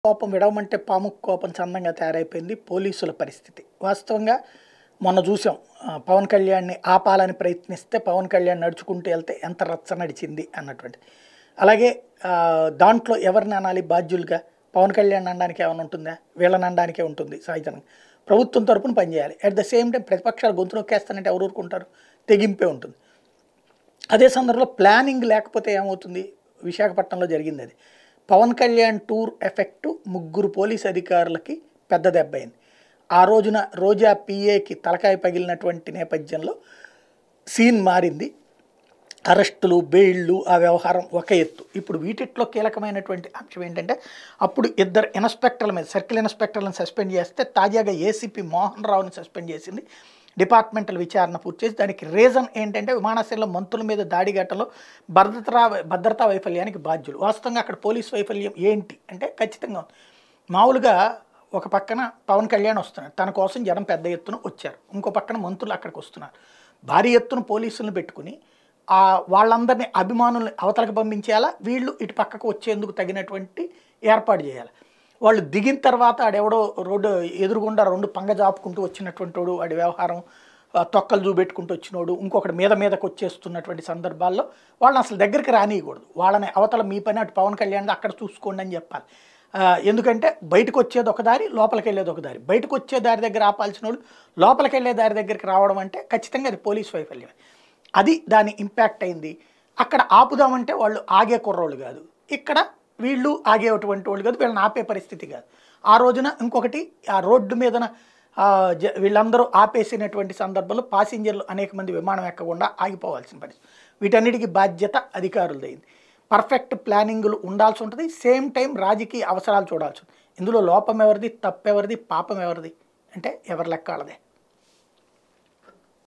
కోపం విడవమంటే పాము కోపం చందంగా తయారైపోయింది పోలీసుల పరిస్థితి వాస్తవంగా మొన్న చూసాం ఆ, పవన్ కళ్యాణ్ని ఆపాలని ప్రయత్నిస్తే పవన్ కళ్యాణ్ నడుచుకుంటూ వెళ్తే ఎంత రచ్చ నడిచింది అన్నటువంటి అలాగే ఆ, దాంట్లో ఎవరిని అనాలి బాధ్యులుగా పవన్ కళ్యాణ్ అనడానికి ఏమైనా ఉంటుందా వీళ్ళని అనడానికే ఉంటుంది సహజంగా ప్రభుత్వం తరపున పనిచేయాలి అట్ ద సేమ్ టైం ప్రతిపక్షాలు గొంతు నొక్కేస్తానంటే ఎవరు ఊరుకుంటారు తెగింపే ఉంటుంది అదే సందర్భంలో ప్లానింగ్ లేకపోతే ఏమవుతుంది విశాఖపట్నంలో జరిగింది అది పవన్ కళ్యాణ్ టూర్ ఎఫెక్ట్ ముగ్గురు పోలీస్ అధికారులకి పెద్ద దెబ్బ అయింది ఆ రోజున రోజా పిఏకి తలకాయ పగిలినటువంటి నేపథ్యంలో సీన్ మారింది అరెస్టులు బెయిళ్ళు ఆ వ్యవహారం ఒక ఎత్తు ఇప్పుడు వీటిట్లో కీలకమైనటువంటి అంశం ఏంటంటే అప్పుడు ఇద్దరు ఇన్స్పెక్టర్ల మీద సర్కిల్ ఇన్స్పెక్టర్లను సస్పెండ్ చేస్తే తాజాగా ఏసీపీ మోహన్ రావుని సస్పెండ్ చేసింది డిపార్ట్మెంటల్ విచారణ పూర్తి చేసి దానికి రీజన్ ఏంటంటే విమానాశ్రయంలో మంత్రుల మీద దాడి ఘటనలో భద్రతా భద్రతా వైఫల్యానికి బాధ్యులు వాస్తవంగా అక్కడ పోలీస్ వైఫల్యం ఏంటి అంటే ఖచ్చితంగా ఉంది. మామూలుగా ఒక పక్కన పవన్ కళ్యాణ్ వస్తున్నారు తన కోసం జనం పెద్ద ఎత్తున వచ్చారు ఇంకో పక్కన మంత్రులు అక్కడికి వస్తున్నారు భారీ ఎత్తున పోలీసులను పెట్టుకుని ఆ వాళ్ళందరినీ అభిమానుల్ని అవతలకు పంపించేయాలా వీళ్ళు ఇటు పక్కకు వచ్చేందుకు తగినటువంటి ఏర్పాటు చేయాలి వాళ్ళు దిగిన తర్వాత ఆడెవడో రోడ్డు ఎదురుగుండా రెండు పంగ జాపుకుంటూ వచ్చినటువంటి వాడు వాడి వ్యవహారం ఆ, తొక్కలు చూపెట్టుకుంటూ వచ్చినోడు ఇంకొకటి మీద మీదకి వచ్చేస్తున్నటువంటి సందర్భాల్లో వాళ్ళని అసలు దగ్గరికి రానియకూడదు వాళ్ళని అవతల మీ పని అటు పవన్ కళ్యాణ్ అక్కడ చూసుకోండి అని చెప్పాలి ఆ, ఎందుకంటే బయటకు వచ్చేది ఒక దారి లోపలికి వెళ్ళేది ఒక దారి బయటకు వచ్చే దారి దగ్గర ఆపాల్సిన వాళ్ళు లోపలికి వెళ్ళే దారి దగ్గరికి రావడం అంటే ఖచ్చితంగా అది పోలీస్ వైఫల్యమే అది దాని ఇంపాక్ట్ అయింది అక్కడ ఆపుదామంటే వాళ్ళు ఆగే కుర్రోళ్ళు కాదు ఇక్కడ వీళ్ళు ఆగేటువంటి వాళ్ళు కాదు వీళ్ళని ఆపే పరిస్థితి కాదు ఆ రోజున ఇంకొకటి ఆ రోడ్డు మీదన ఆ, జ- వీళ్ళందరూ ఆపేసినటువంటి సందర్భంలో పాసింజర్లు అనేక మంది విమానం ఎక్కకుండా ఆగిపోవాల్సిన పరిస్థితి వీటన్నిటికీ బాధ్యత అధికారులదైంది పర్ఫెక్ట్ ప్లానింగ్లు ఉండాల్సి ఉంటుంది సేమ్ టైం రాజకీయ అవసరాలు చూడాల్సి ఉంటుంది ఇందులో లోపం ఎవరిది తప్పెవరిది పాపం ఎవరిది అంటే ఎవరి లెక్క వాళ్ళదే